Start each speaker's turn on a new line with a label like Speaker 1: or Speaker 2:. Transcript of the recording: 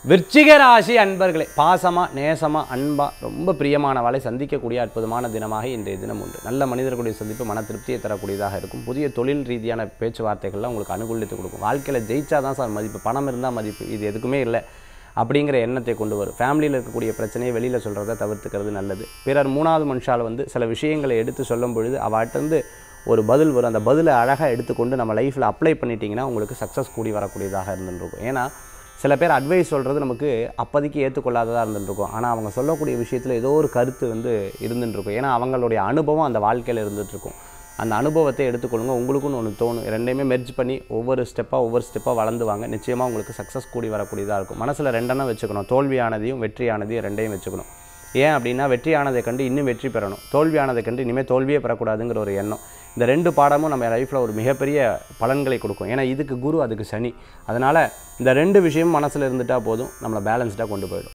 Speaker 1: விருச்சிக ராசி அன்பர்களே பாசமாக நேசமாக அன்பாக ரொம்ப பிரியமானவளை சந்திக்கக்கூடிய அற்புதமான தினமாக இன்றைய தினம் உண்டு நல்ல மனிதர்களுடைய சந்திப்பு மன திருப்தியை தரக்கூடியதாக இருக்கும் புதிய தொழில் ரீதியான பேச்சுவார்த்தைகள்லாம் உங்களுக்கு அனுகூலித்து கொடுக்கும் வாழ்க்கையில் ஜெயிச்சா தான் சார் மதிப்பு பணம் இருந்தால் மதிப்பு இது எதுக்குமே இல்லை அப்படிங்கிற எண்ணத்தை கொண்டு வரும் ஃபேமிலியில் இருக்கக்கூடிய பிரச்சனையை வெளியில் சொல்கிறத தவிர்த்துக்கிறது நல்லது பிறர் மூணாவது மனுஷால் வந்து சில விஷயங்களை எடுத்து சொல்லும் பொழுது அவர்கிட்ட ஒரு பதில் வரும் அந்த பதிலை அழகாக எடுத்துக்கொண்டு நம்ம லைஃப்பில் அப்ளை பண்ணிட்டீங்கன்னா உங்களுக்கு சக்ஸஸ் கூடி வரக்கூடியதாக இருந்துருக்கும் ஏன்னா சில பேர் அட்வைஸ் சொல்கிறது நமக்கு அப்போதைக்கு ஏற்றுக்கொள்ளாததாக இருந்துருக்கும் ஆனால் அவங்க சொல்லக்கூடிய விஷயத்தில் ஏதோ ஒரு கருத்து வந்து இருந்துருக்கும் ஏன்னா அவங்களுடைய அனுபவம் அந்த வாழ்க்கையில் இருந்துகிட்ருக்கும் அந்த அனுபவத்தை எடுத்துக்கொள்ளுங்க உங்களுக்குன்னு ஒன்று தோணும் ரெண்டையுமே மெர்ஜ் பண்ணி ஒவ்வொரு ஸ்டெப்பாக ஒவ்வொரு ஸ்டெப்பாக வளர்ந்து வாங்க நிச்சயமாக உங்களுக்கு சக்ஸஸ் கூடி வரக்கூடியதாக இருக்கும் மனசில் ரெண்டெண்ணம் வச்சுக்கணும் தோல்வியானதையும் வெற்றியானதையும் ரெண்டையும் வச்சுக்கணும் ஏன் அப்படின்னா வெற்றியானதை கண்டு இன்னும் வெற்றி பெறணும் தோல்வியானதை கண்டு இனிமேல் தோல்வியே பெறக்கூடாதுங்கிற ஒரு எண்ணம் இந்த ரெண்டு பாடமும் நம்ம லைஃப்பில் ஒரு மிகப்பெரிய பலன்களை கொடுக்கும் ஏன்னா இதுக்கு குரு அதுக்கு சனி அதனால் இந்த ரெண்டு விஷயமும் மனசில் இருந்துட்டால் போதும் நம்மளை பேலன்ஸ்டாக கொண்டு போயிடும்